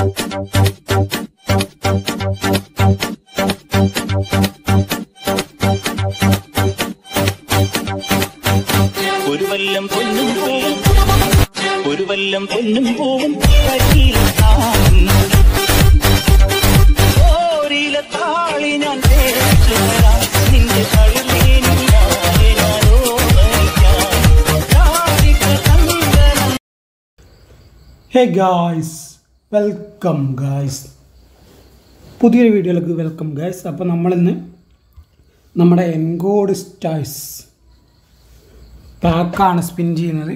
ഒരു വല്ലം പൊന്നും പോവും ഒരു വല്ലം പൊന്നും പോവും ഓരില താളി ഞാൻ തേച്ചു തരാം നിന്റെ കഴുതേനും ഞാനെ ഞാനോ നയിക്കാം രാധിക തങ്കനം ഹേ ഗായ്സ് വെൽക്കം ഗായ്സ് പുതിയൊരു വീഡിയോയിലേക്ക് വെൽക്കം ഗായ്സ് അപ്പോൾ നമ്മളിന്ന് നമ്മുടെ എൻഗോഡ് സ്റ്റാഴ്സ് പാക്കാണ് സ്പിൻ ചെയ്യുന്നത്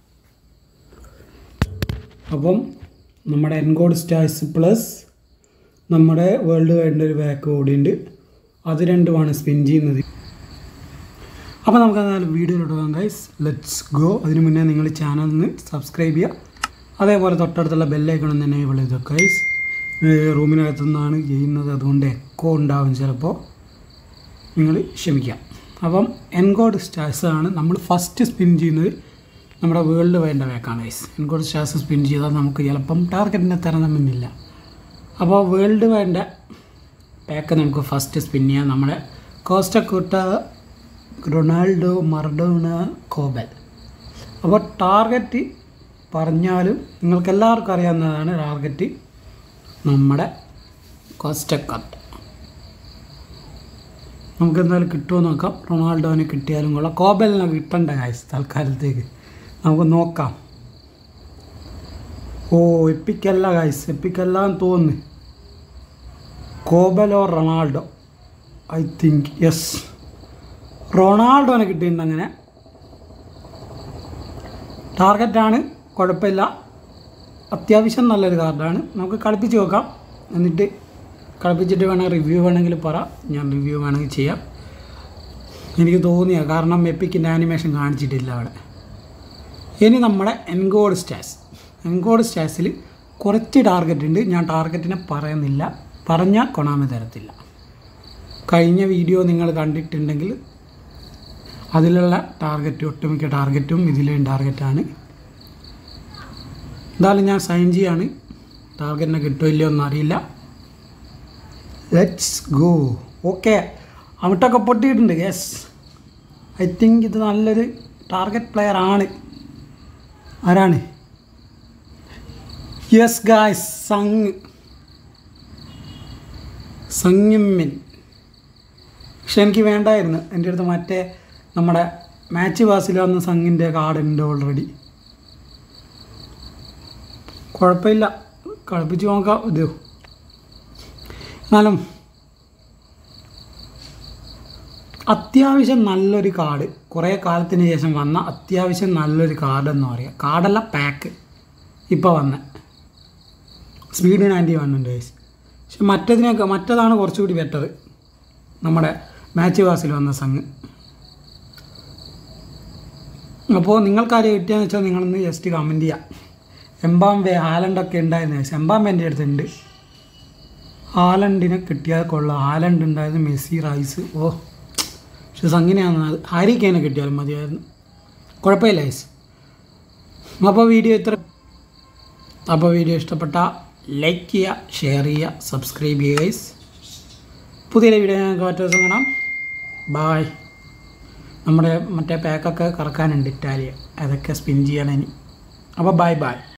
അപ്പം നമ്മുടെ എൻഗോഡ് സ്റ്റാഴ്സ് പ്ലസ് നമ്മുടെ വേൾഡ് വൈഡിൻ്റെ ഒരു പാക്ക് കൂടിയുണ്ട് അത് രണ്ടുമാണ് സ്പിൻ ചെയ്യുന്നത് അപ്പോൾ നമുക്ക് എന്തായാലും വീഡിയോയിലോട്ട് പോകാം ഗൈസ് ലെറ്റ്സ് ഗോ അതിന് മുന്നേ നിങ്ങൾ ചാനൽ ഒന്ന് സബ്സ്ക്രൈബ് ചെയ്യുക അതേപോലെ തൊട്ടടുത്തുള്ള ബെല്ലൈക്കൺ ഒന്ന് എനേബിൾ ചെയ്തു ഗൈസ് റൂമിനകത്തു നിന്നാണ് ചെയ്യുന്നത് അതുകൊണ്ട് എക്കോ ഉണ്ടാവും ചിലപ്പോൾ നിങ്ങൾ ക്ഷമിക്കാം അപ്പം എൻഗോഡ് സ്റ്റാഴ്സ് ആണ് നമ്മൾ ഫസ്റ്റ് സ്പിൻ ചെയ്യുന്നത് നമ്മുടെ വേൾഡ് വേണ്ട വേക്കാണ് ഗൈസ് എൻഗോഡ് സ്റ്റാഴ്സ് സ്പിൻ ചെയ്താൽ നമുക്ക് ചിലപ്പം ടാർഗറ്റിനെ തരണമെന്നില്ല അപ്പോൾ വേൾഡ് വേണ്ട പാക്ക് നമുക്ക് ഫസ്റ്റ് സ്പിൻ ചെയ്യാം നമ്മുടെ കോസ്റ്റക്കൂട്ട റൊണാൾഡോ മർഡോണ കോബൽ അപ്പോൾ ടാർഗറ്റ് പറഞ്ഞാലും നിങ്ങൾക്ക് എല്ലാവർക്കും അറിയാവുന്നതാണ് ടാർഗറ്റ് നമ്മുടെ കോസ്റ്റക്കട്ട് നമുക്ക് എന്തായാലും കിട്ടുമോ നോക്കാം റൊണാൾഡോനെ കിട്ടിയാലും കൊള്ളാം കോബലിനെ കിട്ടണ്ട കാശ് തൽക്കാലത്തേക്ക് നമുക്ക് നോക്കാം ഓ എപ്പിക്കല്ല കായ്സ് എപ്പിക്കല്ല എന്ന് തോന്നുന്നു കോബലോ റൊണാൾഡോ ഐ തിങ്ക് യെസ് റൊണാൾഡോനെ കിട്ടിയിട്ടുണ്ട് അങ്ങനെ ടാർഗറ്റാണ് കുഴപ്പമില്ല അത്യാവശ്യം നല്ലൊരു കാർഡാണ് നമുക്ക് കളിപ്പിച്ച് നോക്കാം എന്നിട്ട് കളിപ്പിച്ചിട്ട് വേണമെങ്കിൽ റിവ്യൂ വേണമെങ്കിൽ പറ ഞാൻ റിവ്യൂ വേണമെങ്കിൽ ചെയ്യാം എനിക്ക് തോന്നിയ കാരണം എപ്പിക്കിൻ്റെ ആനിമേഷൻ കാണിച്ചിട്ടില്ല അവിടെ ഇനി നമ്മുടെ എൻഗോഡ് സ്റ്റാസ് എൻഗോഡ് സ്റ്റാസിൽ കുറച്ച് ടാർഗറ്റ് ഉണ്ട് ഞാൻ ടാർഗറ്റിനെ പറയുന്നില്ല പറഞ്ഞാൽ കൊണാമി തരത്തില്ല കഴിഞ്ഞ വീഡിയോ നിങ്ങൾ കണ്ടിട്ടുണ്ടെങ്കിൽ അതിലുള്ള ടാർഗറ്റ് ഒട്ടുമിക്ക ടാർഗറ്റും ഇതിലെ ടാർഗറ്റാണ് എന്തായാലും ഞാൻ സൈൻ ചെയ്യാണ് ടാർഗറ്റിനെ കിട്ടുമോ ഇല്ലയോ ഒന്നും അറിയില്ല ലെറ്റ്സ് ഗോ ഓക്കെ അമിട്ടൊക്കെ പൊട്ടിയിട്ടുണ്ട് യെസ് ഐ തിങ്ക് ഇത് നല്ലൊരു ടാർഗറ്റ് പ്ലെയർ ആണ് ആരാണ് യെസ് ഗായ്സ് സങ് സംയമ്യൻ പക്ഷെ എനിക്ക് വേണ്ടായിരുന്നു എൻ്റെ അടുത്ത് മറ്റേ നമ്മുടെ മാച്ച് പാസിൽ വന്ന സംഘിൻ്റെ കാർഡ് ഉണ്ട് ഓൾറെഡി കുഴപ്പമില്ല കളിപ്പിച്ച് നോക്കാം ഇത് എന്നാലും അത്യാവശ്യം നല്ലൊരു കാർഡ് കുറേ കാലത്തിന് ശേഷം വന്ന അത്യാവശ്യം നല്ലൊരു കാർഡ് എന്ന് പറയാം കാർഡല്ല പാക്ക് ഇപ്പോൾ വന്ന സ്പീഡ് നയൻറ്റി വൺ ഉണ്ട് ഗൈസ് പക്ഷെ മറ്റതിനൊക്കെ മറ്റതാണ് കുറച്ചുകൂടി ബെറ്റർ നമ്മുടെ മാച്ച് പാസിൽ വന്ന സംഘ് അപ്പോൾ നിങ്ങൾക്കാരും കിട്ടിയെന്ന് വെച്ചാൽ നിങ്ങളൊന്ന് ജസ്റ്റ് കമൻറ്റ് ചെയ്യാം എംബാംബെ ഹാലണ്ടൊക്കെ ഉണ്ടായിരുന്നു ഗൈസ് എംബാംബെ എൻ്റെ അടുത്തുണ്ട് ഹാലണ്ടിനെ കിട്ടിയാൽ കൊള്ളാം ഹാലണ്ട് ഉണ്ടായത് മെസ്സി റൈസ് ഓ പക്ഷെ സംഗിനെയാണ് ഹാരി കെയിനെ കിട്ടിയാലും മതിയായിരുന്നു കുഴപ്പമില്ല ഗൈസ് അപ്പോൾ വീഡിയോ ഇത്ര അപ്പോൾ വീഡിയോ ഇഷ്ടപ്പെട്ട ലൈക്ക് ചെയ്യുക ഷെയർ ചെയ്യുക സബ്സ്ക്രൈബ് ചെയ്യുക ഗൈസ് പുതിയ വീഡിയോ ഞങ്ങൾക്ക് മറ്റു ദിവസം കാണാം ബായ് നമ്മുടെ മറ്റേ പാക്കൊക്കെ കറക്കാനുണ്ട് ഇറ്റാലിയ അതൊക്കെ സ്പിൻ ചെയ്യണം ഇനി അപ്പോൾ ബൈ ബൈ